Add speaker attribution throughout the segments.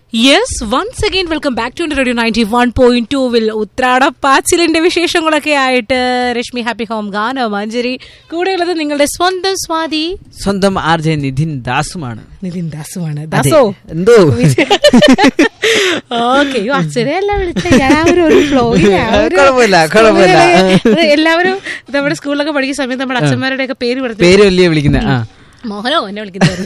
Speaker 1: Yes once again welcome back to radio ninety one point ടൂവിൽ ഉത്രാടപ്പാച്ചിലിന്റെ വിശേഷങ്ങളൊക്കെ ആയിട്ട് രശ്മി ഹാപ്പി ഹോം ഗാനോ മഞ്ജരി കൂടെയുള്ളത് നിങ്ങളുടെ സ്വന്തം സ്വാതി
Speaker 2: സ്വന്തം ആർ ജെ നിധിൻ ദാസുമാണ്
Speaker 1: നിതിൻ ദാസുമാണ്
Speaker 2: അതെ.
Speaker 1: ദാസോ
Speaker 2: എന്തോ
Speaker 1: ഓക്കെ അച്ഛനെയല്ല വിളിച്ച ഞാൻ ആ ഒരു- ഒരു flow യിൽ, ആ ഒരു
Speaker 2: കുഴപ്പമില്ല, കുഴപ്പമില്ല.
Speaker 1: അത് എല്ലാവരും നമ്മുടെ സ്കൂളിലൊക്കെ പഠിക്കുന്ന സമയത്ത് നമ്മുടെ അച്ഛന്മാരുടെ ഒക്കെ പേര് പറഞ്ഞു
Speaker 2: പേര് വലിയ വിളിക്കുന്ന ആ
Speaker 1: മോഹനോ എന്നെ വിളിക്കുന്നത്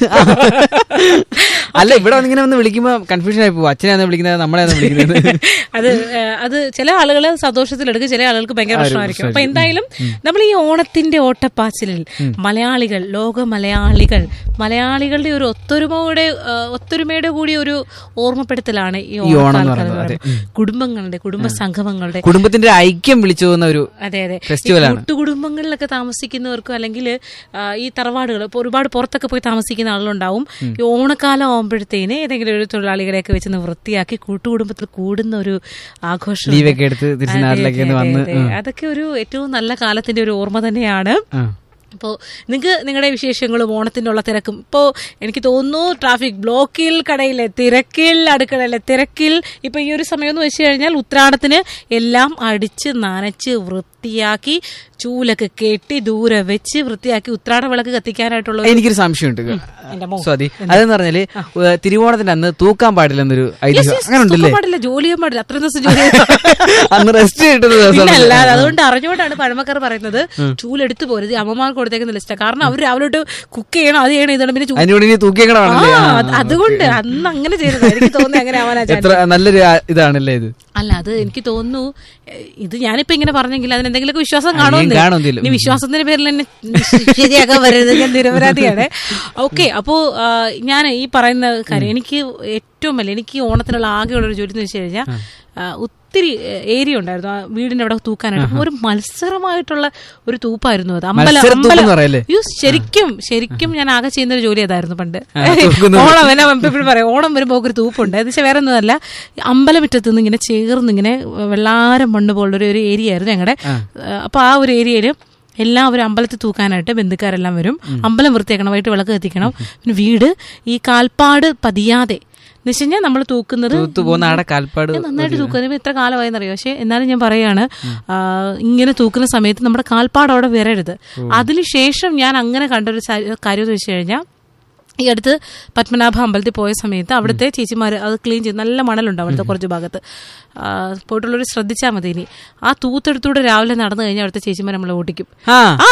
Speaker 2: അല്ല ഇവിടെ വന്നിങ്ങനെ വന്ന് വിളിക്കുമ്പോ കൺഫ്യൂഷൻ ആയി പോകും അച്ഛനെയാണ് വിളിക്കുന്നത് നമ്മളെയാണ് വിളിക്കുന്നത്
Speaker 1: അത് ഏഹ്, അത് ചില ആളുകൾ സന്തോഷത്തിലെടുക്കും ചില ആളുകൾക്ക് ഭയങ്കര പ്രശ്നമായിരിക്കും അപ്പൊ എന്തായാലും നമ്മൾ ഈ ഓണത്തിന്റെ ഓട്ടപ്പാച്ചിലിൽ മലയാളികൾ ലോക മലയാളികൾ മലയാളികളുടെ ഒരു ഒത്തൊരുമയുടെ ഏഹ്, ഒത്തൊരുമയുടെ കൂടി ഒരു ഓർമ്മപ്പെടുത്തലാണ് ഈ
Speaker 2: ഈ ഓണം എന്ന്
Speaker 1: ഓണക്കാലം
Speaker 2: പറയുന്നത്,
Speaker 1: എന്ന് പറയുന്നത്. കുടുംബങ്ങളുടെ കുടുംബ സംഗമങ്ങളുടെ
Speaker 2: കുടുംബത്തിന്റെ ഐക്യം വിളിച്ചു പോകുന്ന ഒരു
Speaker 1: അതെ അതെ
Speaker 2: Festival ആണ്.
Speaker 1: കൂട്ടുകുടുംബങ്ങളിലൊക്കെ താമസിക്കുന്നവർക്കും അല്ലെങ്കിൽ ഈ തറവാടുകൾ ഇപ്പൊ ഒരുപാട് പുറത്തൊക്കെ പോയി താമസിക്കുന്ന ആളുകളുണ്ടാവും ഈ ഓണക്കാലം ആകുമ്പോഴത്തേന് ഏതെങ്കിലും ഒരു തൊഴിലാളികളെയൊക്കെ വെച്ച് ഒന്ന് വൃത്തിയാക്കി കൂട്ടുകുടുംബത്തിൽ കൂടുന്ന ഒരു ആഘോഷം
Speaker 2: ലീവൊക്കെ എടുത്ത് തിരിച്ച് നാട്ടിലേക്ക് ഒന്ന് വന്ന് ഉം.
Speaker 1: അതൊക്കെ ഒരു ഏറ്റവും നല്ല കാലത്തിന്റെ ഒരു ഓർമ്മ തന്നെയാണ്
Speaker 2: ആ.
Speaker 1: അപ്പോൾ നിങ്ങൾക്ക് നിങ്ങളുടെ വിശേഷങ്ങളും ഓണത്തിനുള്ള തിരക്കും ഇപ്പോൾ എനിക്ക് തോന്നുന്നു ട്രാഫിക് ബ്ലോക്കിൽ കടയിലെ തിരക്കിൽ അടുക്കളയിലെ തിരക്കിൽ ഇപ്പൊ ഈ ഒരു സമയം എന്ന് വെച്ച് കഴിഞ്ഞാൽ ഉത്രാടത്തിന് എല്ലാം അടിച്ച് നനച്ച് വൃത്തിയാക്കി ചൂലൊക്കെ കെട്ടി ദൂരെ വെച്ച് വൃത്തിയാക്കി ഉത്രാട വിളക്ക് കത്തിക്കാനായിട്ടുള്ള ഒരു-
Speaker 2: എനിക്കൊരു സംശയമുണ്ട്
Speaker 1: എന്റെ മോൻ.
Speaker 2: സ്വാതി അതെന്ന് പറഞ്ഞാല് ഏഹ്, തിരുവോണത്തിന്റെ അന്ന് തൂക്കാൻ പാടില്ലെന്നൊരു
Speaker 1: Yes,
Speaker 2: ഐതിഹ്യം
Speaker 1: yes,
Speaker 2: അങ്ങനെ ഉണ്ടല്ലേ
Speaker 1: തൂക്കം പാടില്ല ജോലി ചെയ്യാൻ പാടില്ല അത്രയും ദിവസം ജോലി ചെയ്യാൻ
Speaker 2: അന്ന് റെസ്റ്റ് കിട്ടുന്ന ദിവസം
Speaker 1: പിന്നെ അല്ലാതെ അതുകൊണ്ട് അറിഞ്ഞുകൊണ്ടാണ് പഴമക്കാർ പറയുന്നത് ചൂലെടുത്ത് പോരുത് അമ്മമാർക്ക് കൊടുത്തേക്കുന്ന ലിസ്റ്റാ കാരണം അവർ രാവിലെ തൊട്ട് കുക്ക് ചെയ്യണം അത് ചെയ്യണം ഇതാണ് പിന്നെ ചൂ-
Speaker 2: അതിനോട് ഇനി തൂക്കിയൊക്കെ
Speaker 1: ആ,
Speaker 2: വേണമല്ലേ ആ,
Speaker 1: അത് അതുകൊണ്ട് അന്ന് അങ്ങനെ ചെയ്തത് എനിക്ക് തോന്നുന്നു അങ്ങനെ ആവാനാ chance.
Speaker 2: എത്ര നല്ലൊരു ആ- ഇതാണല്ലേ ഇത്
Speaker 1: അല്ല അത് എനിക്ക് തോന്നുന്നു എ, ഇത് ഞാനിപ്പോ ഇങ്ങനെ പറഞ്ഞെങ്കിൽ അതിന് എന്തെങ്കിലുമൊക്കെ വിശ്വാസം
Speaker 2: ആ,
Speaker 1: കാണുമെന്ന്
Speaker 2: ഇനിയും കാണും എന്തെങ്കിലും.
Speaker 1: ഇനി വിശ്വാസത്തിന്റെ പേരിൽ എന്നെ ശരിയാക്കാൻ വരരുത് ഞാൻ നിരപരാധിയാണ് ഓക്കെ അപ്പോ ആ, ഞാൻ ഈ പറയുന്ന കാര്യം എനിക്ക് ഏറ്റവും വലിയ എനിക്ക് ഈ ഓണത്തിനുള്ള ആകെയുള്ള ഒരു ജോലി എന്ന് വെച്ച് കഴിഞ്ഞാൽ ആ, ഒത്തിരി ഏരിയ ഉണ്ടായിരുന്നു ആ വീടിന്റെ അവിടെ തൂക്കാനായിട്ട് അപ്പൊ ഒരു മത്സരമായിട്ടുള്ള ഒരു തൂപ്പായിരുന്നു അത് അമ്പലം
Speaker 2: മത്സരത്തൂപ്പ്
Speaker 1: അമ്പലം
Speaker 2: എന്ന് പറയല്ലേ?
Speaker 1: അയ്യോ, ശരിക്കും ശരിക്കും ഞാൻ ആകെ ചെയ്യുന്ന ഒരു ജോലി അതായിരുന്നു പണ്ട്
Speaker 2: ആ, തൂക്കുന്നത്.
Speaker 1: ഓണം എന്നെ എപ്പോഴും പറയും ഓണം വരുമ്പോൾ ഒരു തൂപ്പുണ്ട് എന്ന് വെച്ചാൽ വേറെ ഒന്നുമല്ല അമ്പലമുറ്റത്ത് നിന്ന് ഇങ്ങനെ ചേർന്ന് ഇങ്ങനെ വെള്ളാരം മണ്ണ് പോലുള്ള ഒരു- ഒരു ഏരിയ ആയിരുന്നു ഞങ്ങളുടെ അപ്പൊ ആ ഒരു ഏരിയയിൽ എല്ലാവരും അമ്പലത്തിൽ തൂക്കാനായിട്ട് ബന്ധുക്കാരെല്ലാം വരും അമ്പലം വൃത്തിയാക്കണം വൈകിട്ട് വിളക്ക് കത്തിക്കണം പിന്നെ വീട് ഈ കാൽപ്പാട് പതിയാതെ എന്ന് വെച്ച് കഴിഞ്ഞാൽ നമ്മൾ തൂക്കുന്നത്
Speaker 2: തൂത്തു പോകുന്ന ആടെ കാൽപ്പാട്
Speaker 1: ഞാൻ നന്നായിട്ട് തൂക്കുന്നത് എത്ര കാലമായെന്ന് അറിയോ പക്ഷെ എന്നാലും ഞാൻ പറയാണ് ആ, ഇങ്ങനെ തൂക്കുന്ന സമയത്ത് നമ്മുടെ കാൽപ്പാട് അവിടെ വരരുത് അതിനുശേഷം ഞാൻ അങ്ങനെ കണ്ടൊരു സ- കാര്യം എന്ന് വെച്ച് കഴിഞ്ഞാൽ ഈ അടുത്ത് പത്മനാഭ അമ്പലത്തിൽ പോയ സമയത്ത് അവിടുത്തെ ചേച്ചിമാർ അത് ക്ലീൻ ചെയ്ത് നല്ല മണലുണ്ട് അവിടുത്തെ കുറച്ച് ഭാഗത്ത് ആ, പോയിട്ടുള്ളവർ ശ്രദ്ധിച്ചാൽ മതി ഇനി ആ തൂത്തെടുത്തൂടെ രാവിലെ നടന്നു കഴിഞ്ഞാൽ അവിടുത്തെ ചേച്ചിമാർ നമ്മളെ ഓട്ടിക്കും
Speaker 2: ആ
Speaker 1: ആ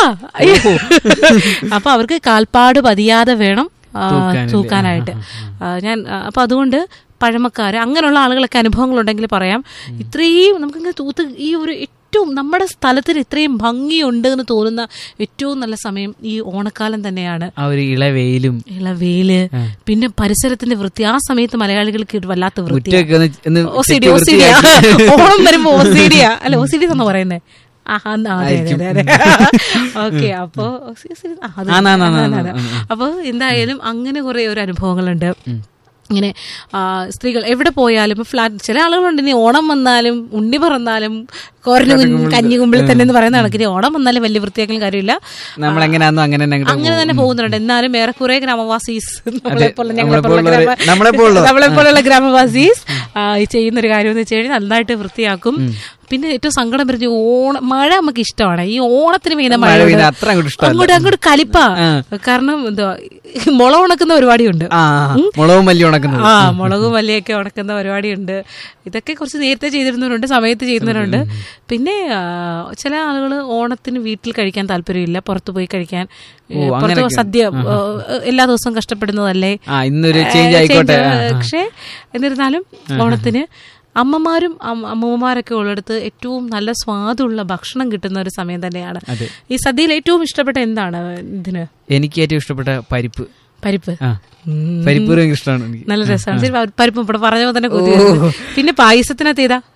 Speaker 1: അപ്പൊ അവർക്ക് കാൽപ്പാട് പതിയാതെ വേണം ആ,
Speaker 2: തൂക്കാനല്ലേ?
Speaker 1: തൂക്കാനായിട്ട് ആ, ഞാൻ ആ, അപ്പൊ അതുകൊണ്ട് പഴമക്കാര് അങ്ങനെയുള്ള ആളുകളൊക്കെ അനുഭവങ്ങളുണ്ടെങ്കിൽ പറയാം ഇത്രയും നമുക്കിങ്ങനെ തൂത്ത് ഈ ഒരു ഏറ്റവും നമ്മുടെ സ്ഥലത്തിന് ഇത്രയും ഭംഗിയുണ്ട് എന്ന് തോന്നുന്ന ഏറ്റവും നല്ല സമയം ഈ ഓണക്കാലം തന്നെയാണ്
Speaker 2: ആ ഒരു ഇളവെയിലും
Speaker 1: ഇളവേല് പിന്നെ പരിസരത്തിന്റെ വൃത്തി ആ സമയത്ത് മലയാളികൾക്ക് ഒരു വല്ലാത്ത വൃത്തി
Speaker 2: മുറ്റൊക്കെ ഒന്ന് ഒന്ന്
Speaker 1: ഒസിഡി
Speaker 2: ചെത്തി
Speaker 1: ഒസിഡിയാ
Speaker 2: വൃത്തിയാക്കി.
Speaker 1: ഓണം വരുമ്പോ ഒസിഡിയാ അല്ല ഒസിഡി എന്നാ പറയുന്നേ ആഹാ, എന്നാ, അതെ, അതെ, അതെ, അതെ. ഓക്കെ അപ്പോ ഒസി- ഒസി- ആ, അത്
Speaker 2: ആ, നാ, നാ, നാ,
Speaker 1: അതെ,
Speaker 2: നാ,
Speaker 1: അതെ.
Speaker 2: നാ.
Speaker 1: അപ്പൊ എന്തായാലും അങ്ങനെ കുറെ ഒരു അനുഭവങ്ങളുണ്ട് ഇങ്ങനെ ആ, സ്ത്രീകൾ എവിടെ പോയാലും ഇപ്പൊ ഫ്ലാറ്റ് ചില ആളുകളുണ്ട് ഇനി ഓണം വന്നാലും ഉണ്ണി പറന്നാലും കോരന് കഞ്ഞികുമ്പിൾ തന്നെ എന്ന് പറയുന്ന കണക്കിന് ഓണം വന്നാലും വലിയ വൃത്തിയാക്കലും കാര്യമില്ല
Speaker 2: നമ്മളെങ്ങനെയാന്നോ അങ്ങനെ തന്നെ അങ്ങോട്ട്
Speaker 1: അങ്ങനെ തന്നെ പോകുന്നുണ്ട് എന്നാലും ഏറെക്കുറെ ഗ്രാമവാസീസ് നമ്മളെപ്പോലെ ഞങ്ങളെപ്പോലുള്ള
Speaker 2: നമ്മളെപ്പോലുള്ളവര്-
Speaker 1: ഗ്രാമ-
Speaker 2: നമ്മളെപ്പോലുള്ളവർ.
Speaker 1: നമ്മളെപ്പോലുള്ള ഗ്രാമവാസീസ് ആ, ഈ ചെയ്യുന്ന ഒരു കാര്യം എന്ന് വെച്ച് കഴിഞ്ഞാൽ നന്നായിട്ട് വൃത്തിയാക്കും പിന്നെ ഏറ്റവും സങ്കടം വരുന്ന ഈ ഓണ മഴ നമുക്ക് ഇഷ്ടമാണ് ഈ ഓണത്തിന് പെയ്യുന്ന
Speaker 2: മഴ
Speaker 1: മഴ
Speaker 2: പെയ്യുന്ന അത്ര അങ്ങോട്ട് ഇഷ്ടമല്ല.
Speaker 1: അങ്ങോട്ട് അങ്ങോട്ട് കലിപ്പാ കാരണം എന്താ മുള ഉണക്കുന്ന പരിപാടിയുണ്ട്
Speaker 2: ആ മുളകും മല്ലി ഉണക്കുന്നത്
Speaker 1: ആ മുളകും മല്ലിയൊക്കെ ഉണക്കുന്ന പരിപാടിയുണ്ട് ഇതൊക്കെ കുറച്ച് നേരത്തെ ചെയ്തിരുന്നവരുണ്ട് സമയത്ത് ചെയ്യുന്നവരുണ്ട് പിന്നെ ആ, ചില ആളുകൾ ഓണത്തിന് വീട്ടിൽ കഴിക്കാൻ താല്പര്യമില്ല പുറത്തു പോയി കഴിക്കാൻ ഏ, പുറത്ത്
Speaker 2: അങ്ങനെയൊക്കെ.
Speaker 1: സദ്യ ഏ, എല്ലാ ദിവസവും കഷ്ടപ്പെടുന്നതല്ലേ
Speaker 2: ആ ഇന്നൊരു ചേഞ്ച്
Speaker 1: ഏ,
Speaker 2: ആയിക്കോട്ടെ
Speaker 1: change,
Speaker 2: ആ, ആ.
Speaker 1: പക്ഷേ എന്നിരുന്നാലും ഓണത്തിന് അമ്മമാരും അമ്മ- അമ്മൂമ്മമാരൊക്കെ ഉള്ളിടത്ത് ഏറ്റവും നല്ല സ്വാദുള്ള ഭക്ഷണം കിട്ടുന്ന ഒരു സമയം തന്നെയാണ്
Speaker 2: അതെ.
Speaker 1: ഈ സദ്യയിൽ ഏറ്റവും ഇഷ്ടപ്പെട്ട എന്താണ് ഇതിന്
Speaker 2: എനിക്ക് ഏറ്റവും ഇഷ്ടപ്പെട്ട പരിപ്പ്
Speaker 1: പരിപ്പ്
Speaker 2: ആ
Speaker 1: ഉം.
Speaker 2: പരിപ്പ് ഭയങ്കര ഇഷ്ടമാണ് എനിക്ക്
Speaker 1: നല്ല രസമാണ് ശരി പരിപ്പ് ഇവിടെ പറഞ്ഞ പോലെ തന്നെ കൊതി വരുന്നു. പിന്നെ പായസത്തിനകത്ത് ഏതാ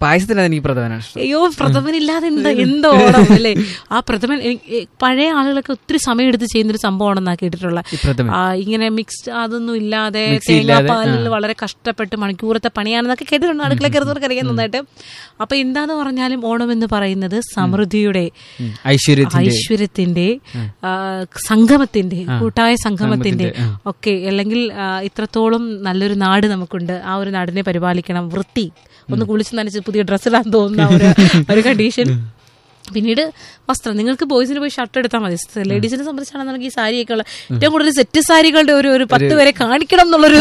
Speaker 2: പായസത്തിനാണ് എനിക്ക് പ്രധാന ഇഷ്ടം
Speaker 1: അയ്യോ പ്രഥമനില്ലാതെ എന്താ എന്തോ ഓണം അല്ലേ ആ പ്രഥമൻ എനിക്ക് ഏ, പഴയ ആളുകളൊക്കെ ഒത്തിരി സമയം എടുത്ത് ചെയ്യുന്നൊരു സംഭവമാണെന്നാ കേട്ടിട്ടുള്ളത്
Speaker 2: ഈ പ്രഥമൻ
Speaker 1: ആ, ഇങ്ങനെ മിക്സ്ഡ് അതൊന്നും ഇല്ലാതെ
Speaker 2: Mixie ഇല്ലാതെ,
Speaker 1: തേങ്ങാപ്പാലിൽ വളരെ കഷ്ടപ്പെട്ട് മണിക്കൂറത്തെ പണിയാണെന്നൊക്കെ കേട്ടിട്ടുണ്ട് അടുക്കള കയറുന്നവർക്ക് അറിയാൻ നന്നായിട്ട് അപ്പൊ എന്താന്ന് പറഞ്ഞാലും ഓണം എന്ന് പറയുന്നത് സമൃദ്ധിയുടെ
Speaker 2: ഉം. ഐശ്വര്യത്തിന്റെ
Speaker 1: ഐശ്വര്യത്തിന്റെ ആ, സംഗമത്തിന്റെ കൂട്ടായ സംഗമത്തിന്റെ ഒക്കെ അല്ലെങ്കിൽ ആ, ഇത്രത്തോളം നല്ലൊരു നാട് നമുക്കുണ്ട് ആ ഒരു നാടിനെ പരിപാലിക്കണം വൃത്തി ഒന്ന് കുളിച്ച് നനച്ച് പുതിയ ഡ്രസ്സ് ഇടാൻ തോന്നുന്ന ഒരു ഒരു കണ്ടീഷൻ പിന്നീട് വസ്ത്രം നിങ്ങൾക്ക് ബോയ്സിന് പോയി ഷർട്ട് എടുത്താൽ മതി ലേഡീസിനെ സംബന്ധിച്ചാണെന്നുണ്ടെങ്കിൽ ഈ സാരിയൊക്കെ ഉള്ള ഏറ്റവും കൂടുതൽ സെറ്റ് സാരികളുടെ ഒരു ഒരു പത്ത് വരെ കാണിക്കണം എന്നുള്ളൊരു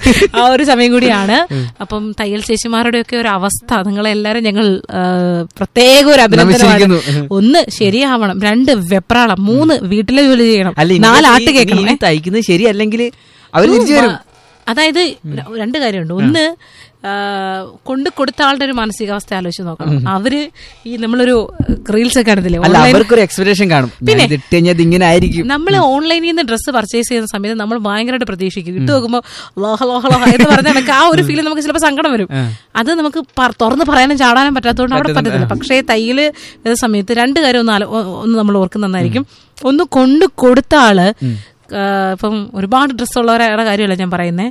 Speaker 1: ആ ഒരു സമയം കൂടിയാണ് അപ്പം തയ്യൽ ചേച്ചിമാരുടെ ഒക്കെ ഒരു അവസ്ഥ നിങ്ങളെല്ലാരും ഞങ്ങൾ ആ, പ്രത്യേക ഒരു അഭിനന്ദനമാണ്
Speaker 2: നമിച്ചിരിക്കുന്നു.
Speaker 1: ഒന്ന് ശരിയാവണം രണ്ട് വെപ്രാളം മൂന്ന് വീട്ടിലെ ജോലി ചെയ്യണം
Speaker 2: അല്ല ഇനി
Speaker 1: നാല്
Speaker 2: ഈ-
Speaker 1: ആട്ട് കേൾക്കണം
Speaker 2: ഇനി തയ്ക്കുന്നത് ശരിയല്ലെങ്കിൽ അവർ തിരിച്ചു വരും
Speaker 1: അതായത് ര- രണ്ട് കാര്യമുണ്ട് ഒന്ന് ആ, കൊണ്ട് കൊടുത്ത ആളുടെ ഒരു മാനസികാവസ്ഥ ആലോചിച്ച് നോക്കണം അവര് ഈ നമ്മളൊരു റീൽസ് ഒക്കെ കാണത്തില്ലേ
Speaker 2: അല്ല
Speaker 1: ഓൺലൈൻ
Speaker 2: അവർക്കൊരു എക്സ്പെക്ടേഷൻ കാണും ഞാൻ ഇത് ഇട്ട് കഴിഞ്ഞാൽ ഇത് ഇങ്ങനെ ആയിരിക്കും
Speaker 1: നമ്മൾ ഓൺലൈനിൽ നിന്ന് ഡ്രസ്സ് പർച്ചേസ് ചെയ്യുന്ന സമയത്ത് നമ്മൾ ഭയങ്കരമായിട്ട് പ്രതീക്ഷിക്കും ഇട്ട് നോക്കുമ്പോൾ ലോഹ ലോഹ ലോഹ എന്ന് പറഞ്ഞ കണക്ക് ആ ഒരു ഫീൽ നമുക്ക് ചിലപ്പോൾ സങ്കടം വരും അത് നമുക്ക് പ- തുറന്ന് പറയാനും ചാടാനും പറ്റാത്തതുകൊണ്ട് അവിടെ പറ്റത്തില്ല പക്ഷേ തയ്യല് ഏത് സമയത്ത് രണ്ട് കാര്യം ഒന്ന് ആലോ- ഒ- ഒന്ന് നമ്മൾ ഓർക്കുന്നതായിരിക്കും ഒന്ന് കൊണ്ട് കൊടുത്ത ആള് ആ, ഇപ്പം ഒരുപാട് ഡ്രസ്സുള്ളവരുടെ കാര്യമല്ല ഞാൻ പറയുന്നത്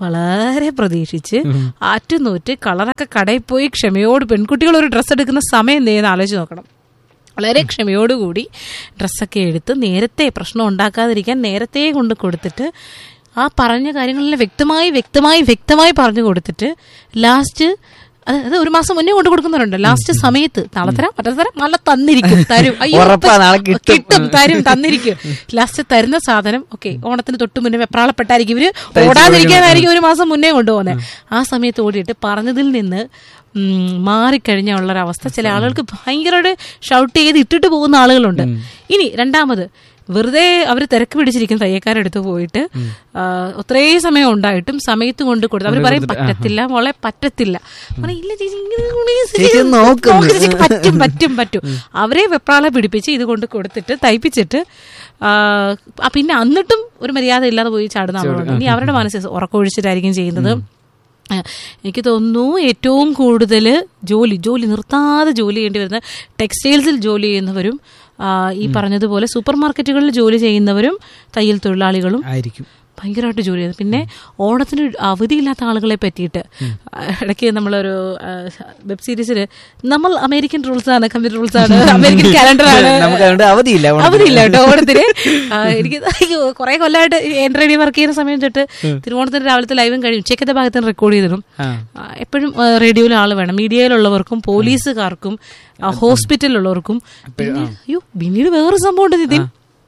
Speaker 1: വളരെ പ്രതീക്ഷിച്ച് ആറ്റുനൂറ്റ് കളറൊക്കെ കടയിൽ പോയി ക്ഷമയോട് പെൺകുട്ടികൾ ഒരു ഡ്രസ്സ് എടുക്കുന്ന സമയം എന്ത് ചെയ്യുന്ന ആലോചിച്ച് നോക്കണം വളരെ ക്ഷമയോടുകൂടി ഡ്രസ്സൊക്കെ എടുത്ത് നേരത്തെ പ്രശ്നം ഉണ്ടാക്കാതിരിക്കാൻ നേരത്തെ കൊണ്ട് കൊടുത്തിട്ട് ആ പറഞ്ഞ കാര്യങ്ങളെല്ലാം വ്യക്തമായി വ്യക്തമായി വ്യക്തമായി പറഞ്ഞു കൊടുത്തിട്ട് ലാസ്റ്റ് അത് ഒരു മാസം മുന്നേ കൊണ്ട് കൊടുക്കുന്നവരുണ്ട് ലാസ്റ്റ് സമയത്ത് നാളെ തരാം മറ്റേ തരാം നല്ല തന്നിരിക്കും തരും അയ്യോ
Speaker 2: ഉറപ്പാ, നാളെ കിട്ടും.
Speaker 1: കിട്ടും തരും തന്നിരിക്കും ലാസ്റ്റ് തരുന്ന സാധനം ഓക്കെ ഓണത്തിന് തൊട്ട് മുന്നേ വെപ്രാളപ്പെട്ടായിരിക്കും ഇവര് ഓടാതിരിക്കാനായിരിക്കും ഒരു മാസം മുന്നേ കൊണ്ടുപോകുന്നത് ആ സമയത്ത് ഓടിയിട്ട് പറഞ്ഞതിൽ നിന്ന് ഉം, മാറിക്കഴിഞ്ഞ ഉള്ളൊരവസ്ഥ ചില ആളുകൾക്ക് ഭയങ്കരമായിട്ട് ഷൗട്ട് ചെയ്ത് ഇട്ടിട്ട് പോകുന്ന ആളുകളുണ്ട് ഇനി രണ്ടാമത് വെറുതെ അവർ തിരക്ക് പിടിച്ചിരിക്കുന്ന തയ്യക്കാരെടുത്ത് പോയിട്ട് ആ, ഒത്രയും സമയം ഉണ്ടായിട്ടും സമയത്ത് കൊണ്ട് കൊടുത്തു അവർ പറയും പറ്റത്തില്ല മോളെ പറ്റത്തില്ല പറയും, ഇല്ല ചേച്ചി ഇങ്ങനെ കൊണ്ട് ഈ
Speaker 2: ചേച്ചി ഒന്ന് നോക്ക്
Speaker 1: നോക്ക് ചേച്ചി, പറ്റും പറ്റും പറ്റും അവരെ വെപ്രാളെ പിടിപ്പിച്ച് ഇത് കൊണ്ട് കൊടുത്തിട്ട് തയ്പ്പിച്ചിട്ട് ആ, ആ, പിന്നെ എന്നിട്ടും ഒരു മര്യാദ ഇല്ലാതെ പോയി ചാടുന്ന ആളുകളുണ്ട് ഇനി അവരുടെ മനസ്സിൽ ഉറക്കമൊഴിച്ചിട്ടായിരിക്കും ചെയ്യുന്നത് ആ, എനിക്ക് തോന്നുന്നു ഏറ്റവും കൂടുതൽ ജോലി ജോലി നിർത്താതെ ജോലി ചെയ്യേണ്ടി വരുന്ന ടെക്സ്റ്റൈൽസിൽ ജോലി ചെയ്യുന്നവരും ആ, ഈ പറഞ്ഞതുപോലെ സൂപ്പർ മാർക്കറ്റുകളിൽ ജോലി ചെയ്യുന്നവരും തയ്യൽ തൊഴിലാളികളും
Speaker 2: ആയിരിക്കും
Speaker 1: ഭയങ്കരമായിട്ട് ജോലി ചെയ്യുന്നത് പിന്നെ ഓണത്തിന് അവധിയില്ലാത്ത ആളുകളെ പറ്റിയിട്ട് ഇടയ്ക്ക് നമ്മളൊരു വെബ് സീരീസിൽ നമ്മൾ അമേരിക്കൻ റൂൾസ് ആണ് കമ്പ്യൂട്ടർ റൂൾസ് ആണ് അമേരിക്കൻ കാലണ്ടർ ആണ്
Speaker 2: നമുക്ക് അതുകൊണ്ട് അവധിയില്ല ഓണത്തിന്.
Speaker 1: അവധിയില്ല കേട്ടോ ഓണത്തിന് ആ, എനിക്ക് അയ്യോ കുറെ കൊല്ലമായിട്ട് എൻ റേഡിയോ വർക്ക് ചെയ്യുന്ന സമയം തൊട്ട് തിരുവോണത്തിന് രാവിലത്തെ ലൈവും കഴിയും ഉച്ചക്കത്തെ ഭാഗത്തിന് റെക്കോർഡ് ചെയ്തിടും
Speaker 2: ആ.
Speaker 1: ആ, എപ്പോഴും ആ, റേഡിയോയിൽ ആള് വേണം മീഡിയയിലുള്ളവർക്കും പോലീസുകാർക്കും ആ, ഹോസ്പിറ്റലിലുള്ളവർക്കും പിന്നെ അയ്യോ പിന്നീട് വേറൊരു സംഭവം ഉണ്ട് നിതിൻ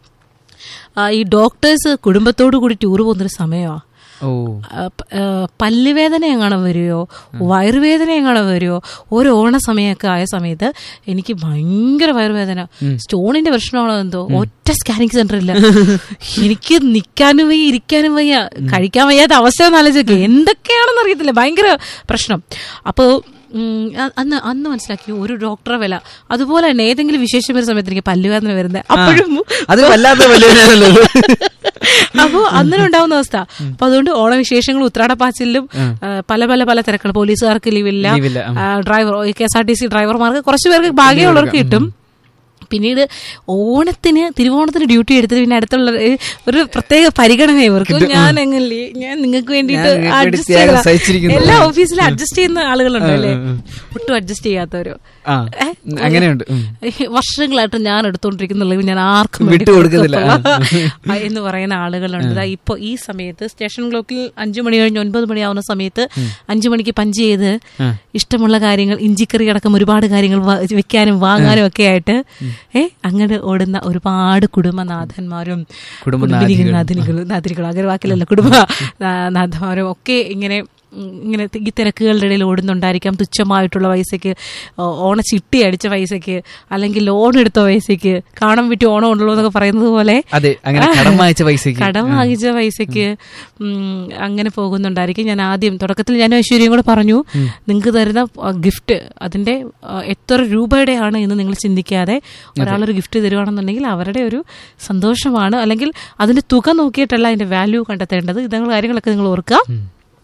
Speaker 1: ആ, ഈ ഡോക്ടേഴ്സ് കുടുംബത്തോടു കൂടി ടൂർ പോകുന്നൊരു സമയമാണ്
Speaker 2: ഓ
Speaker 1: പല്ലുവേദന എങ്ങനെ വരുമോ വയറുവേദന എങ്ങനെ വരുമോ ഒരു ഓണ സമയമൊക്കെ ആയ സമയത്ത് എനിക്ക് ഭയങ്കര വയറുവേദന സ്റ്റോണിന്റെ പ്രശ്നമാണോ എന്തോ ഒറ്റ സ്കാനിങ് സെന്റർ ഇല്ല എനിക്ക് നിൽക്കാനും വയ്യ ഇരിക്കാനും വയ്യ കഴിക്കാൻ വയ്യാത്ത അവസ്ഥ ഒന്ന് ആലോചിക്കുക എന്തൊക്കെയാണെന്ന് അറിയത്തില്ല ഭയങ്കര പ്രശ്നം അപ്പോൾ ഉം, അ- അന്ന് അന്ന് മനസ്സിലാക്കി ഒരു ഡോക്ടറെ വില അതുപോലെ തന്നെ ഏതെങ്കിലും വിശേഷം വരുന്ന സമയത്ത് എനിക്ക് പല്ലുവേദന വരുന്നത് അപ്പോഴും
Speaker 2: അത് വല്ലാത്ത വലിയ
Speaker 1: അപ്പോ അന്നേരം ഉണ്ടാവുന്ന അവസ്ഥ അപ്പൊ അതുകൊണ്ട് ഓണവിശേഷങ്ങളും ഉത്രാടപ്പാച്ചിലും പല പല പല തിരക്കുകൾ പോലീസുകാർക്ക് ലീവില്ല
Speaker 2: ലീവില്ല,
Speaker 1: ആ, driver K S R T C ഡ്രൈവർമാർക്ക് കുറച്ച് പേർക്ക് ഭാഗ്യമുള്ളവർക്ക് കിട്ടും പിന്നീട് ഓണത്തിന് തിരുവോണത്തിന് ഡ്യൂട്ടി എടുത്തിട്ട് പിന്നെ അടുത്തുള്ള ഏ, ഒരു പ്രത്യേക പരിഗണന ഇവർക്ക് ഞാൻ എങ്ങനെ ഞാൻ നിങ്ങൾക്ക് വേണ്ടിയിട്ട്
Speaker 2: ഞാൻ നിങ്ങൾക്ക് വേണ്ടി
Speaker 1: അഡ്ജസ്റ്റ്
Speaker 2: ത്യാഗം
Speaker 1: ചെയ്ത
Speaker 2: സഹിച്ചിരിക്കുന്നു.
Speaker 1: എല്ലാ ഓഫീസിലും അഡ്ജസ്റ്റ് ചെയ്യുന്ന ആളുകളുണ്ട് അല്ലേ ഒട്ടും അഡ്ജസ്റ്റ് ചെയ്യാത്തവരോ
Speaker 2: ആ അങ്ങനെയുണ്ട് ഉം.
Speaker 1: വർഷങ്ങളായിട്ട് ഞാൻ എടുത്തോണ്ടിരിക്കുന്നുള്ളത് ഞാൻ ആർക്കും വേണ്ടി
Speaker 2: വിട്ടു കൊടുക്കുന്നില്ല.
Speaker 1: കൊടുക്കത്തില്ല. ആ, എന്ന് പറയുന്ന ആളുകളുണ്ട് ദാ ഇപ്പൊ ഈ സമയത്ത് സ്റ്റേഷൻ ക്ലോക്കിൽ അഞ്ചു മണി കഴിഞ്ഞ് ഒൻപത് മണിയാവുന്ന സമയത്ത് അഞ്ചു മണിക്ക് പഞ്ച് ചെയ്ത്
Speaker 2: ആ.
Speaker 1: ഇഷ്ടമുള്ള കാര്യങ്ങൾ ഇഞ്ചിക്കറി അടക്കം ഒരുപാട് കാര്യങ്ങൾ വാ- വെക്കാനും വാങ്ങാനും ഒക്കെ ആയിട്ട് ഏ അങ്ങനെ ഓടുന്ന ഒരുപാട് കുടുംബനാഥന്മാരും
Speaker 2: കുടുംബനാഥികൾ.
Speaker 1: നാഥിനികളും നാഥിനികളും അങ്ങനെ വാക്കിലല്ല കുടുംബ നാ- നാഥന്മാരും ഒക്കെ ഇങ്ങനെ ഉം, ഇങ്ങനെ ഈ തിരക്കുകളുടെ ഇടയിൽ ഓടുന്നുണ്ടായിരിക്കാം തുച്ഛമായിട്ടുള്ള പൈസയ്ക്ക് ഓ- ഓണച്ചിട്ടി അടിച്ച പൈസയ്ക്ക് അല്ലെങ്കിൽ ലോൺ എടുത്ത പൈസയ്ക്ക് കാണാൻ വിറ്റ് ഓണം ഉണ്ടല്ലോ എന്നൊക്കെ പറയുന്നത് പോലെ
Speaker 2: അതെ അങ്ങനെ കടം വാങ്ങിച്ച പൈസക്ക്
Speaker 1: കടം വാങ്ങിച്ച പൈസയ്ക്ക് ഉം, അങ്ങനെ പോകുന്നുണ്ടായിരിക്കും ഞാൻ ആദ്യം തുടക്കത്തിൽ ഞാൻ ഐശ്വര്യം കൂടെ പറഞ്ഞു നിങ്ങൾക്ക് തരുന്ന ഗിഫ്റ്റ് അതിന്റെ ആ, എത്ര രൂപയുടെ ആണ് എന്ന് നിങ്ങൾ ചിന്തിക്കാതെ ഒരാളൊരു ഗിഫ്റ്റ് തരുവാണെന്നുണ്ടെങ്കിൽ അവരുടെ ഒരു സന്തോഷമാണ് അല്ലെങ്കിൽ അതിന്റെ തുക നോക്കിയിട്ടല്ല അതിന്റെ വാല്യൂ കണ്ടെത്തേണ്ടത് ഇതങ്ങൾ കാര്യങ്ങളൊക്കെ നിങ്ങൾ ഓർക്കുക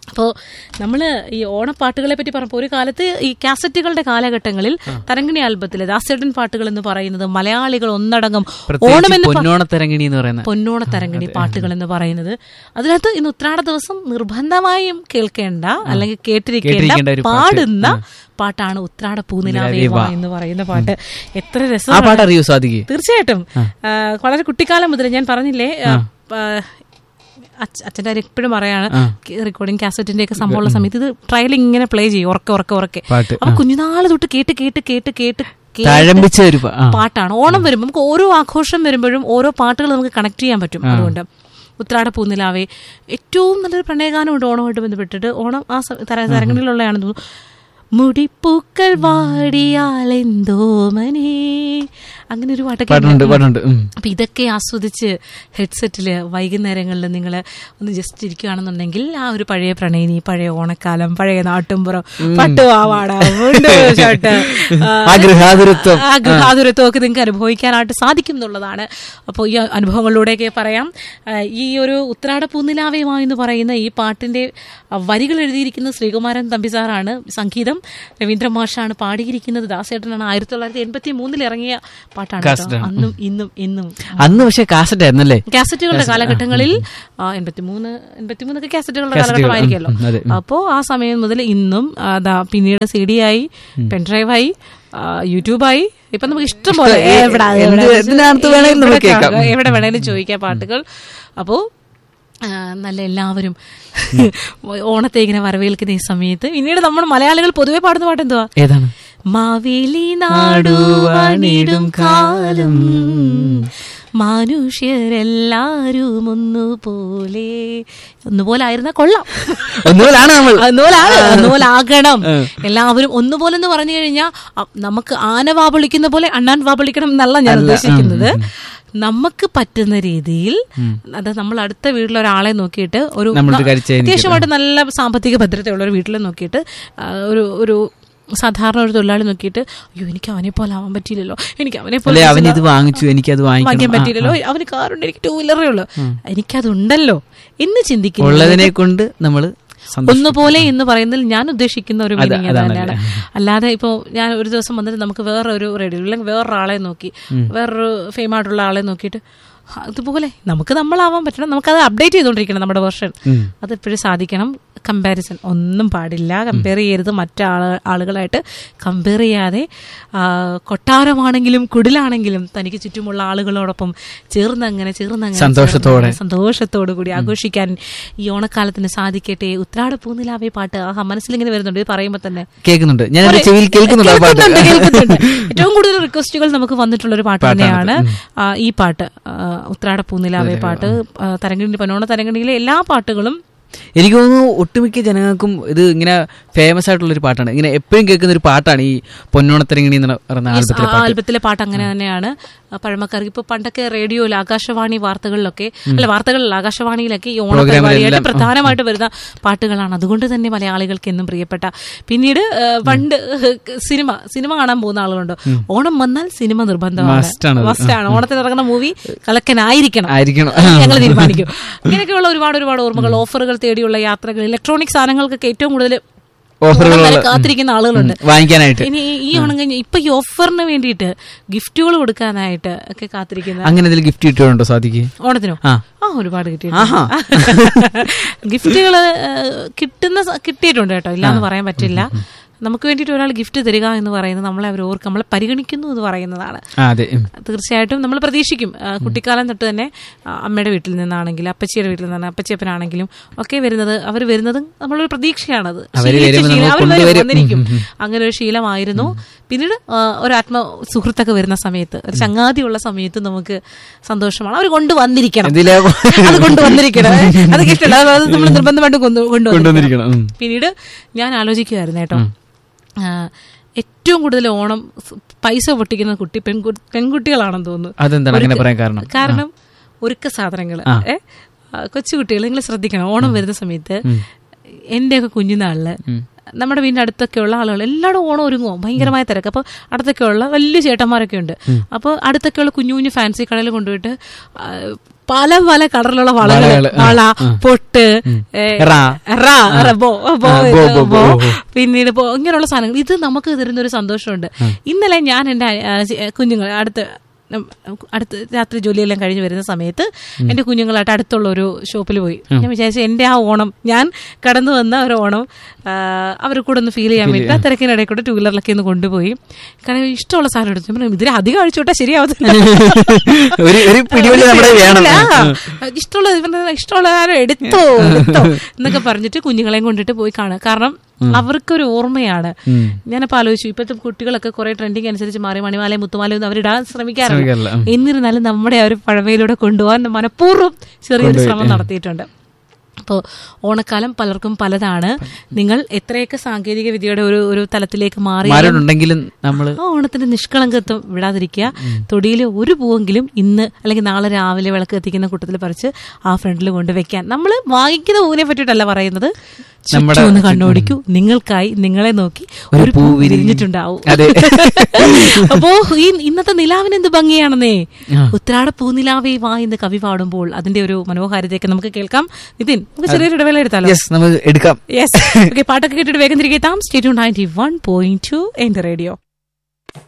Speaker 1: അപ്പോൾ നമ്മൾ ഈ ഓണപ്പാട്ടുകളെ പറ്റി പറഞ്ഞപ്പോൾ ഒരു കാലത്ത് ഈ കാസറ്റുകളുടെ കാലഘട്ടങ്ങളിൽ തരങ്കിണി ആൽബത്തിൽ ദാസേട്ടൻ പാട്ടുകൾ എന്ന് പറയുന്നത് മലയാളികൾ ഒന്നടങ്കം
Speaker 2: പ്രത്യേകിച്ച്
Speaker 1: ഓണമെന്ന്
Speaker 2: പൊന്നോണത്തരങ്ങിണി എന്ന് പറയുന്ന
Speaker 1: പൊന്നോണ തരങ്കിണി പാട്ടുകൾ എന്ന് പറയുന്നത് അതിനകത്ത് ഇന്ന് ഉത്രാട ദിവസം നിർബന്ധമായും കേൾക്കേണ്ട അല്ലെങ്കിൽ
Speaker 2: കേട്ടിരിക്കേണ്ട
Speaker 1: കേട്ടിരിക്കേണ്ട
Speaker 2: ഒരു പാട്ട്.
Speaker 1: പാടുന്ന പാട്ടാണ് ഉത്രാട പൂനിലാവേവ എന്ന് പറയുന്ന പാട്ട് എത്ര
Speaker 2: ആ
Speaker 1: രസം
Speaker 2: പാട്ട് അറിയോ സ്വാതിക്ക്
Speaker 1: തീർച്ചയായിട്ടും ആ, വളരെ കുട്ടിക്കാലം മുതൽ ഞാൻ പറഞ്ഞില്ലേ ആ, ആ, അച്ഛ- അച്ഛൻ്റെ കാര്യം എപ്പോഴും പറയാണ് റെക്കോർഡിംഗ് കാസറ്റിന്റെ ഒക്കെ സംഭവമുള്ള സമയത്ത് ഇത് ട്രയൽ ഇങ്ങനെ പ്ലേ ചെയ്യും ഉറക്കെ ഉറക്കെ ഉറക്കെ
Speaker 2: പാട്ട്
Speaker 1: അപ്പൊ കുഞ്ഞുനാള് തൊട്ട് കേട്ട് കേട്ട് കേട്ട് കേട്ട് കേട്ട്
Speaker 2: തഴമ്പിച്ച ഒരു പ- ആ.
Speaker 1: പാട്ടാണ് ഓണം വരുമ്പോൾ നമുക്ക് ഓരോ ആഘോഷം വരുമ്പോഴും ഓരോ പാട്ടുകൾ നമുക്ക് കണക്ട് ചെയ്യാൻ പറ്റും അതുകൊണ്ട് ഉത്രാട പൂനിലാവേ ഏറ്റവും നല്ലൊരു പ്രണയഗാനമുണ്ട് ഓണമായിട്ട് ബന്ധപ്പെട്ടിട്ട് ഓണം ആ സ- തര- തരങ്ങളിലുള്ളതാണെന്ന് തോന്നുന്നു മുടിപ്പൂക്കൾ വാടിയാലെന്തോ മനേ അങ്ങനെ ഒരു പാട്ടൊക്കെ
Speaker 2: പാട്ടുണ്ട്
Speaker 1: ഉണ്ട്.
Speaker 2: പാട്ടുണ്ട് ഉം.
Speaker 1: അപ്പൊ ഇതൊക്കെ ആസ്വദിച്ച് ഹെഡ്സെറ്റിൽ വൈകുന്നേരങ്ങളിൽ നിങ്ങൾ ഒന്ന് ജസ്റ്റ് ഇരിക്കുകയാണെന്നുണ്ടെങ്കിൽ ആ ഒരു പഴയ പ്രണയിനി പഴയ ഓണക്കാലം പഴയ നാട്ടുംപുറം പട്ടുവാവാട മുണ്ട് ഷർട്ട് ആ,
Speaker 2: ആ ഗൃഹാതുരത്വം
Speaker 1: ആ ഗൃഹാതുരത്വം ഒക്കെ നിങ്ങൾക്ക് അനുഭവിക്കാനായിട്ട് സാധിക്കും എന്നുള്ളതാണ് അപ്പോൾ ഈ അനുഭവങ്ങളിലൂടെയൊക്കെ പറയാം ആ, ഈ ഒരു ഉത്രാട പൂനിലാവയുമായി എന്ന് പറയുന്ന ഈ പാട്ടിന്റെ ആ, വരികൾ എഴുതിയിരിക്കുന്നത് ശ്രീകുമാരൻ തമ്പിസാറാണ് സംഗീതം രവീന്ദ്ര മാഷാണ് പാടിയിരിക്കുന്നത് ദാസേട്ടനാണ് ആയിരത്തി തൊള്ളായിരത്തി എൺപത്തി മൂന്നിൽ ഇറങ്ങിയ പാട്ടാണ് കേട്ടോ.
Speaker 2: കാസറ്റാണ്.
Speaker 1: അന്നും ഇന്നും എന്നും
Speaker 2: അന്ന് പക്ഷെ കാസറ്റ് ആയിരുന്നല്ലേ
Speaker 1: കാസറ്റുകളുടെ കാലഘട്ടങ്ങളിൽ എൺപത്തിമൂന്ന് എൺപത്തിമൂന്നൊക്കെ കാസറ്റുകളുടെ
Speaker 2: കാസറ്റുകൾ,
Speaker 1: കാലഘട്ടമായിരിക്കുമല്ലോ
Speaker 2: ഉം, അതെ, ഉം.
Speaker 1: അപ്പോ ആ സമയം മുതൽ ഇന്നും അതാ പിന്നീട് സി ഡി ആയി പെൻഡ്രൈവായി യൂട്യൂബായി ഇപ്പൊ നമുക്ക് ഇഷ്ടം പോലെ
Speaker 2: ഏ,
Speaker 1: എവിടെ
Speaker 2: എന്ത്
Speaker 1: എവിടെ
Speaker 2: എന്തിനകത്ത് വേണേലും നമുക്ക്
Speaker 1: എവിടെ
Speaker 2: കേൾക്കാം.
Speaker 1: എവിടെ വേണേലും ചോദിക്കാം പാട്ടുകൾ അപ്പോ ആ, നല്ല എല്ലാവരും ഓണത്തെ ഇങ്ങനെ വരവേൽക്കുന്ന ഈ സമയത്ത് പിന്നീട് നമ്മൾ മലയാളികൾ പൊതുവെ പാടുന്ന പാട്ട് എന്തുവാ
Speaker 2: ഏതാണ്
Speaker 1: മാവേലി നാടുവാണിടും കാലം മനുഷ്യരെല്ലാരും ഒന്നുപോലെ ഒന്നുപോലെ ആയിരുന്ന കൊള്ളാം
Speaker 2: ഒന്നുപോലാണ് നമ്മൾ
Speaker 1: ഒന്നുപോലാണ് ഒന്നുപോലെ ആകണം എല്ലാവരും ഒന്നുപോലെ എന്ന് പറഞ്ഞു കഴിഞ്ഞാൽ നമുക്ക് ആന വാപളിക്കുന്ന പോലെ അണ്ണാൻ വാപളിക്കണം എന്നല്ല ഞാൻ ഉദ്ദേശിക്കുന്നത് നമുക്ക് പറ്റുന്ന രീതിയിൽ അത് നമ്മൾ അടുത്ത വീട്ടിൽ ഒരാളെ നോക്കിയിട്ട് ഒരു
Speaker 2: നമ്മളൊരു കാര്യം ചെയ്യാൻ
Speaker 1: അത്യാവശ്യമായിട്ട് നല്ല സാമ്പത്തിക ഭദ്രതയുള്ള ഒരു വീട്ടിൽ നോക്കിയിട്ട് ആ, ഒരു ഒരു സാധാരണ ഒരു തൊഴിലാളി നോക്കിയിട്ട് അയ്യോ എനിക്ക് അവനെ പോലെ ആവാൻ പറ്റിയില്ലല്ലോ എനിക്ക് അവനെ പോലെ
Speaker 2: അല്ലെ അവൻ ഇത് വാങ്ങിച്ചു എനിക്കത്
Speaker 1: വാങ്ങിക്കാൻ
Speaker 2: വാങ്ങിക്കണം ആ,
Speaker 1: പറ്റിയില്ലല്ലോ അവന് കാറുണ്ട് എനിക്ക് ടൂ വീലറേ ഉള്ളൂ എനിക്കതുണ്ടല്ലോ എന്ന് ചിന്തിക്കുന്നു
Speaker 2: ഉള്ളതിനെ കൊണ്ട് നമ്മള് സന്തോഷം
Speaker 1: ഒന്നുപോലെ എന്ന് പറയുന്നതിൽ ഞാൻ ഉദ്ദേശിക്കുന്ന ഒരു
Speaker 2: അത-
Speaker 1: മീനിങ്
Speaker 2: അതാണല്ലേ.
Speaker 1: തന്നെയാണ് അല്ലാതെ ഇപ്പോൾ ഞാൻ ഒരു ദിവസം വന്നിട്ട് നമുക്ക് വേറൊരു റേഡിയോ അല്ലെങ്കിൽ വേറൊരാളെ നോക്കി വേറൊരു ഫെയിം ആയിട്ടുള്ള ആളെ നോക്കിയിട്ട് അതുപോലെ നമുക്ക് നമ്മളാവാൻ പറ്റണം നമുക്കത് അപ്ഡേറ്റ് ചെയ്തുകൊണ്ടിരിക്കണം നമ്മുടെ വെർഷൻ
Speaker 2: ഉം.
Speaker 1: അതെപ്പോഴും സാധിക്കണം കമ്പാരിസൺ ഒന്നും പാടില്ല കമ്പയർ ചെയ്യരുത് മറ്റാള ആളുകളായിട്ട് കമ്പയർ ചെയ്യാതെ ആ, കൊട്ടാരമാണെങ്കിലും കുടിലാണെങ്കിലും തനിക്ക് ചുറ്റുമുള്ള ആളുകളോടൊപ്പം ചേർന്ന് അങ്ങനെ ചേർന്ന് അങ്ങനെ
Speaker 2: സന്തോഷത്തോടെ.
Speaker 1: ചേർന്ന് സന്തോഷത്തോടു കൂടി ആഘോഷിക്കാൻ ഈ ഓണക്കാലത്തിന് സാധിക്കട്ടെ ഉത്രാട പൂനിലാവേ പാട്ട് ആ മനസ്സിലിങ്ങനെ വരുന്നുണ്ട് ഇത് പറയുമ്പോൾ തന്നെ
Speaker 2: കേൾക്കുന്നുണ്ട് ഞാൻ എന്റെ ചെവിയിൽ കേൾക്കുന്നുണ്ട് ആ പാട്ട്
Speaker 1: കേൾക്കുന്നുണ്ട്, കേൾക്കുന്നുണ്ട്. ഏറ്റവും കൂടുതൽ റിക്വസ്റ്റുകൾ നമുക്ക് വന്നിട്ടുള്ള ഒരു പാട്ട് തന്നെയാണ് ആ, ഈ പാട്ട് ആ, ഉത്രാട പൂനിലാവേ പാട്ട് ആ, തരംഗിണി പനോണ തരംഗിണിയിലെ എല്ലാ പാട്ടുകളും
Speaker 2: എനിക്ക് തോന്നുന്നു ഒട്ടുമിക്ക ജനങ്ങൾക്കും ഇത് ഇങ്ങനെ ഫേമസ് ആയിട്ടുള്ള ഒരു പാട്ടാണ് ഇങ്ങനെ എപ്പോഴും കേൾക്കുന്ന ഒരു പാട്ടാണ് ഈ പൊന്നോണത്തിരങ്ങിണി എന്ന് പറയുന്ന
Speaker 1: Yes,
Speaker 2: ആൽബത്തിലെ
Speaker 1: ആ
Speaker 2: പാട്ട്
Speaker 1: ആൽബത്തിലെ പാട്ട് അങ്ങനെ തന്നെയാണ് ആ, പഴമക്കാർക്ക് ഇപ്പൊ പണ്ടൊക്കെ റേഡിയോയിൽ ആകാശവാണി വാർത്തകളിലൊക്കെ അല്ല വാർത്തകളിൽ ആകാശവാണിയിലൊക്കെ ഈ ഓണപരിപാടിയായിട്ട് പ്രധാനമായിട്ട് വരുന്ന പാട്ടുകളാണ് അതുകൊണ്ട് തന്നെ മലയാളികൾക്ക് എന്നും പ്രിയപ്പെട്ട പിന്നീട് ആ, പണ്ട് സിനിമ സിനിമ കാണാൻ പോകുന്ന ആളുകളുണ്ട് ഓണം വന്നാൽ സിനിമ നിർബന്ധമാണ്
Speaker 2: Must ആണത്.
Speaker 1: മസ്റ്റാണ് ഓണത്തിന് ഇറങ്ങുന്ന മൂവി കളക്കനായിരിക്കണം
Speaker 2: ആയിരിക്കണം
Speaker 1: ഞങ്ങൾ തീരുമാനിക്കും ഇങ്ങനെയൊക്കെയുള്ള ഒരുപാട് ഒരുപാട് ഓർമ്മകൾ ഓഫറുകൾ തേടിയുള്ള യാത്രകൾ ഇലക്ട്രോണിക് സാധനങ്ങൾക്കൊക്കെ ഏറ്റവും കൂടുതൽ
Speaker 2: ഓഫറുകളുള്ള
Speaker 1: ഓണം വരെ കാത്തിരിക്കുന്ന ആളുകളുണ്ട്
Speaker 2: വാങ്ങിക്കാനായിട്ട്
Speaker 1: ഇനി ഈ ഓണം കഴിഞ്ഞ് ഇപ്പൊ ഈ ഓഫറിന് വേണ്ടിയിട്ട് ഗിഫ്റ്റുകൾ കൊടുക്കാനായിട്ട് ഒക്കെ കാത്തിരിക്കുന്ന
Speaker 2: അങ്ങനെ എന്തെങ്കിലും ഗിഫ്റ്റ് കിട്ടുന്നുണ്ടോ സാധിക്ക്
Speaker 1: ഓണത്തിനോ
Speaker 2: ആ.
Speaker 1: ആ ഒരുപാട്
Speaker 2: ആഹാ.
Speaker 1: കിട്ടിയിട്ടുണ്ട് ഗിഫ്റ്റുകൾ കിട്ടുന്ന സ- കിട്ടിയിട്ടുണ്ട് കേട്ടോ ഇല്ലാന്ന് പറയാൻ പറ്റില്ല നമുക്ക് വേണ്ടിയിട്ട് ഒരാൾ ഗിഫ്റ്റ് തരിക എന്ന് പറയുന്നത് നമ്മളെ അവർ ഓർക്ക് നമ്മളെ പരിഗണിക്കുന്നു എന്ന് പറയുന്നതാണ്
Speaker 2: ആ അതെ ഉം.
Speaker 1: തീർച്ചയായിട്ടും നമ്മൾ പ്രതീക്ഷിക്കും ആ, കുട്ടിക്കാലം തൊട്ട് തന്നെ ആ, അമ്മയുടെ വീട്ടിൽ നിന്നാണെങ്കിലും അപ്പച്ചിയുടെ വീട്ടിൽ നിന്നാണ് അപ്പച്ചപ്പനാണെങ്കിലും ഒക്കെ വരുന്നത് അവർ വരുന്നതും നമ്മളൊരു പ്രതീക്ഷയാണത്
Speaker 2: അവര്
Speaker 1: ശീലിച്ച
Speaker 2: വരുമ്പോൾ
Speaker 1: ശീലം.
Speaker 2: നമ്മൾ
Speaker 1: അവർ വരും,
Speaker 2: കൊണ്ടുവരും.
Speaker 1: വന്നിരിക്കും അങ്ങനെ ഒരു ശീലമായിരുന്നു പിന്നീട് ആ, ഒരു ആത്മ സുഹൃത്തൊക്കെ വരുന്ന സമയത്ത് ഒരു ചങ്ങാതിയുള്ള സമയത്ത് നമുക്ക് സന്തോഷമാണ് അവർ കൊണ്ടുവന്നിരിക്കണം
Speaker 2: എന്തിലാ
Speaker 1: അത് കൊണ്ടുവന്നിരിക്കണം അതൊക്കെ ഇഷ്ടമല്ല അത് നമ്മൾ നിർബന്ധമായിട്ട് കൊണ്ടു- കൊണ്ടുവന്നിരിക്കണം
Speaker 2: കൊണ്ടുവന്നിരിക്കണം ഉം.
Speaker 1: പിന്നീട് ഞാൻ ആലോചിക്കുമായിരുന്നു കേട്ടോ ആ, ഏറ്റവും കൂടുതൽ ഓണം സ് പൈസ പൊട്ടിക്കുന്ന കുട്ടി പെൺകു പെൺകുട്ടികളാണെന്ന് തോന്നുന്നു
Speaker 2: അതെന്താണ് അങ്ങനെ പറയാൻ കാരണം
Speaker 1: കാരണം ഒരുക്ക സാധനങ്ങൾ ഏ കൊച്ചുകുട്ടികൾ നിങ്ങൾ ശ്രദ്ധിക്കണം ഓണം വരുന്ന സമയത്ത് എന്റെയൊക്കെ കുഞ്ഞുനാളില് നമ്മുടെ വീടിന്റെ അടുത്തൊക്കെയുള്ള ആളുകൾ എല്ലാവരും ഓണം ഒരുങ്ങുമോ ഭയങ്കരമായ തിരക്ക് അപ്പോൾ അടുത്തൊക്കെയുള്ള വലിയ ചേട്ടന്മാരൊക്കെ ഉണ്ട് അപ്പോൾ അടുത്തൊക്കെയുള്ള കുഞ്ഞു കുഞ്ഞു ഫാൻസി കടയിൽ കൊണ്ടുപോയിട്ട് ആ, പല പല കളറിലുള്ള വളകൾ
Speaker 2: വളകള്, ആ,
Speaker 1: വള
Speaker 2: ആ.
Speaker 1: പൊട്ട് ഏ,
Speaker 2: റാ.
Speaker 1: റാ, റാ, ബോ, ബോ,
Speaker 2: ആ,
Speaker 1: ഇത്,
Speaker 2: ബോ, ബോ,
Speaker 1: ബോ.
Speaker 2: ബോ.
Speaker 1: പിന്നീട് ബോ, ഇങ്ങനെയുള്ള സാധനങ്ങൾ ഇത് നമുക്ക് തരുന്ന ഒരു സന്തോഷമുണ്ട് ഇന്നലെ ഞാൻ എൻ്റെ ആ, ചെ- കുഞ്ഞുങ്ങൾ അടുത്ത് ഉം, അടുത്ത് രാത്രി ജോലിയെല്ലാം കഴിഞ്ഞ് വരുന്ന സമയത്ത് എന്റെ കുഞ്ഞുങ്ങളായിട്ട് അടുത്തുള്ള ഒരു ഷോപ്പിൽ പോയി ഞാൻ വിചാരിച്ചു എന്റെ ആ ഓണം ഞാൻ കടന്നു വന്ന ഒരു ഓണം അവർ കൂടെ ഒന്ന് ഫീൽ ചെയ്യാൻ വേണ്ടി ആ തിരക്കിനിടയിൽ കൂടെ ടൂ വീലറിലൊക്കെ ഒന്ന് കൊണ്ടുപോയി കാരണം ഇഷ്ടമുള്ള സാധനം എടുത്തു ഞാൻ പറഞ്ഞു, ഇതിന് അധികം അഴിച്ചോട്ടാ ശരിയാവത്തില്ല
Speaker 2: ഒരു ഒരു പിടിവള്ളി നമ്മുടെ വേണം
Speaker 1: ഇല്ല. ഇഷ്ടമുള്ള ഇവന്റെ ഇഷ്ടമുള്ള കാര്യം എടുത്തോ എടുത്തോ എന്നൊക്കെ പറഞ്ഞിട്ട് കുഞ്ഞുങ്ങളെയും കൊണ്ടിട്ട് പോയി കാണുക കാരണം അവർക്കൊരു ഓർമ്മയാണ് ഞാനപ്പോ ആലോചിച്ചു ഇപ്പോഴത്തെ കുട്ടികളൊക്കെ കുറെ ട്രെൻഡിങ് അനുസരിച്ച് മാറി മണിമാലയും മുത്തുമാലയും ഒന്നും അവരിടാൻ ശ്രമിക്കാറില്ല
Speaker 2: ശ്രമിക്കാറില്ല. ഉം.
Speaker 1: എന്നിരുന്നാലും നമ്മുടെ ആ ഒരു പഴമയിലൂടെ കൊണ്ടുപോകാൻ മനഃപൂർവ്വം ചെറിയൊരു ശ്രമം നടത്തിയിട്ടുണ്ട് അപ്പോൾ ഓണക്കാലം പലർക്കും പലതാണ് നിങ്ങൾ എത്രയൊക്കെ സാങ്കേതിക വിദ്യയുടെ ഒരു ഒരു തലത്തിലേക്ക് മാറി
Speaker 2: മാരുണ്ടെങ്കിലും നമ്മള്
Speaker 1: ആ ഓണത്തിന്റെ നിഷ്കളങ്കത്വം വിടാതിരിക്കുക തൊടിയിൽ ഒരു പൂവെങ്കിലും ഇന്ന് അല്ലെങ്കിൽ നാളെ രാവിലെ വിളക്ക് കത്തിക്കുന്ന കൂട്ടത്തിൽ പറിച്ച് ആ ഫ്രണ്ടിൽ കൊണ്ട് വെക്കാൻ നമ്മൾ വാങ്ങിക്കുന്ന പൂവിനെ പറ്റിയിട്ടല്ല പറയുന്നത്
Speaker 2: നമ്മുടെ
Speaker 1: ചുറ്റും ഒന്ന് കണ്ണോടിക്കൂ നിങ്ങൾക്കായി നിങ്ങളെ നോക്കി
Speaker 2: ഒരു
Speaker 1: ഒരു
Speaker 2: പൂ
Speaker 1: പൂ
Speaker 2: വിരിഞ്ഞ്
Speaker 1: വിരിഞ്ഞിട്ടുണ്ടാവും
Speaker 2: അതെ.
Speaker 1: അപ്പോ ഈ ഇന്നത്തെ നിലാവിന് എന്ത് ഭംഗിയാണെന്നേ ഉത്രാട പൂനിലാവേ വാ എന്ന് കവി പാടുമ്പോൾ അതിന്റെ ഒരു മനോഹാരിതയൊക്കെ നമുക്ക് കേൾക്കാം നിതിൻ നമുക്ക് ചെറിയൊരു ഇടവേള എടുത്താലോ
Speaker 2: യെസ് നമുക്ക് എടുക്കാം
Speaker 1: യെസ് ഓക്കെ പാട്ടൊക്കെ കേട്ടിട്ട് വേഗം തിരികെ എത്താം state ninety one point two എന്റെ റേഡിയോ